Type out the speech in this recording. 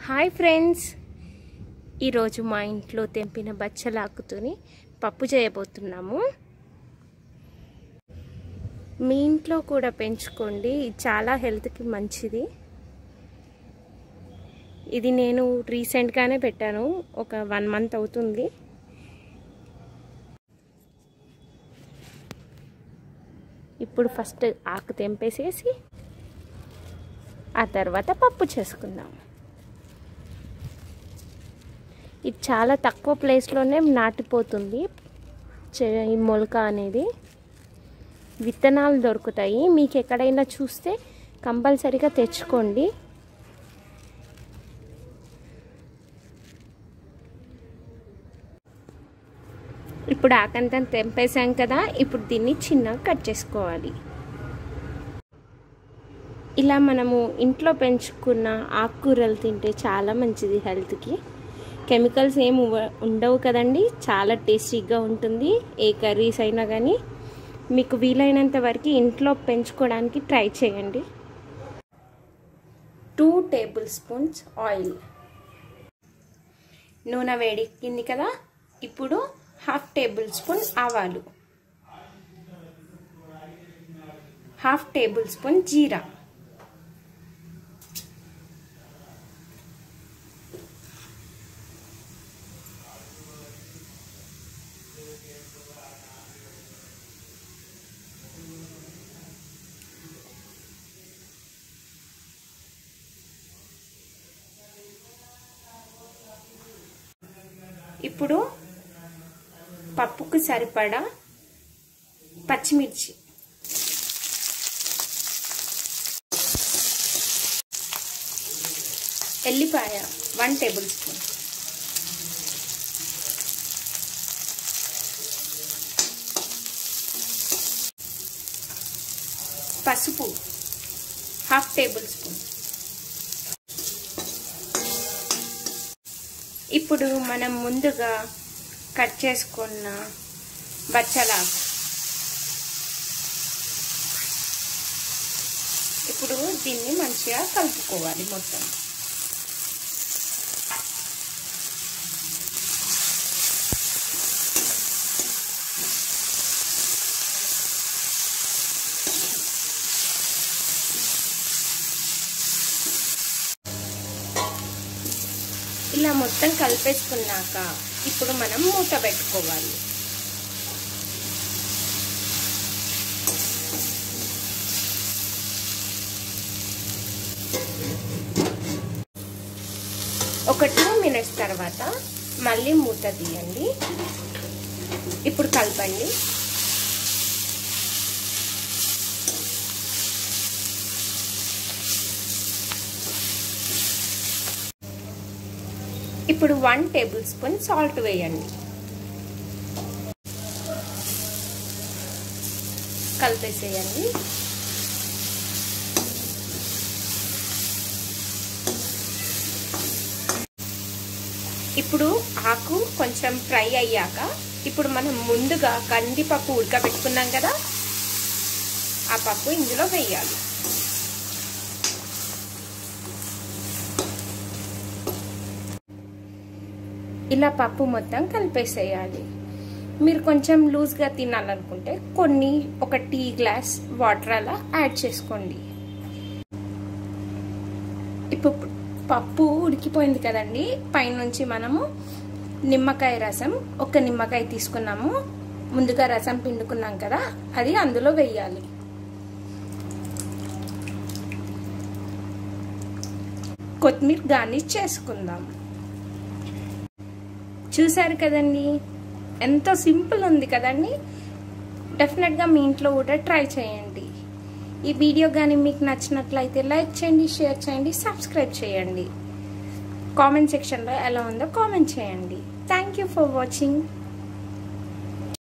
hi friends ఈరోజు మా ఇంట్లో తెంపిన బచ్చలాకుతోని పప్పు చేయబోతున్నాము మీ ఇంట్లో కూడా పెంచుకోండి ఇది చాలా హెల్త్కి మంచిది ఇది నేను రీసెంట్గానే పెట్టాను ఒక వన్ మంత్ అవుతుంది ఇప్పుడు ఫస్ట్ ఆకు తెంపేసేసి ఆ తర్వాత పప్పు చేసుకుందాం ఇది చాలా తక్కువ ప్లేస్లోనే నాటిపోతుంది ఈ మొలక అనేది విత్తనాలు దొరుకుతాయి మీకు ఎక్కడైనా చూస్తే కంపల్సరీగా తెచ్చుకోండి ఇప్పుడు ఆకంతా తెంపేసాం కదా ఇప్పుడు దీన్ని చిన్నగా కట్ చేసుకోవాలి ఇలా మనము ఇంట్లో పెంచుకున్న ఆకుకూరలు తింటే చాలా మంచిది హెల్త్కి కెమికల్స్ ఏం ఉండవు కదండి చాలా టేస్టీగా ఉంటుంది ఏ కర్రీస్ అయినా కానీ మీకు వీలైనంత వరకు ఇంట్లో పెంచుకోవడానికి ట్రై చేయండి టూ టేబుల్ స్పూన్స్ ఆయిల్ నూనె వేడెక్కింది కదా ఇప్పుడు హాఫ్ టేబుల్ స్పూన్ ఆవాలు హాఫ్ టేబుల్ స్పూన్ జీరా ఇప్పుడు పప్పుకు సరిపడా పచ్చిమిర్చి ఎల్లిపాయ వన్ టేబుల్ స్పూన్ పసుపు హాఫ్ టేబుల్ స్పూన్ ఇప్పుడు మనం ముందుగా కట్ చేసుకున్న బచ్చలాకు ఇప్పుడు దీన్ని మంచిగా కలుపుకోవాలి మొత్తం ఇలా మొత్తం కలిపేసుకున్నాక ఇప్పుడు మనం మూత పెట్టుకోవాలి ఒక టూ మినిట్స్ తర్వాత మళ్ళీ మూత తీయండి ఇప్పుడు కలపండి ఇప్పుడు వన్ టేబుల్ స్పూన్ సాల్ట్ వేయండి కలిపేసేయండి ఇప్పుడు ఆకు కొంచెం ఫ్రై అయ్యాక ఇప్పుడు మనం ముందుగా కందిపప్పు ఉడకబెట్టుకున్నాం కదా ఆ పప్పు ఇందులో వేయాలి ఇలా పప్పు మొత్తం కలిపేసేయాలి మీరు కొంచెం లూజ్గా తినాలనుకుంటే కొన్ని ఒక టీ గ్లాస్ వాటర్ అలా యాడ్ చేసుకోండి ఇప్పుడు పప్పు ఉడికిపోయింది కదండి పైనుంచి మనము నిమ్మకాయ రసం ఒక నిమ్మకాయ తీసుకున్నాము ముందుగా రసం పిండుకున్నాం కదా అది అందులో వెయ్యాలి కొత్తిమీర గార్నిష్ చేసుకుందాం చూసారు కదండి ఎంతో సింపుల్ ఉంది కదండి డెఫినెట్గా మీ ఇంట్లో కూడా ట్రై చేయండి ఈ వీడియో కానీ మీకు నచ్చినట్లయితే లైక్ చేయండి షేర్ చేయండి సబ్స్క్రైబ్ చేయండి కామెంట్ సెక్షన్లో ఎలా ఉందో కామెంట్ చేయండి థ్యాంక్ యూ ఫర్ వాచింగ్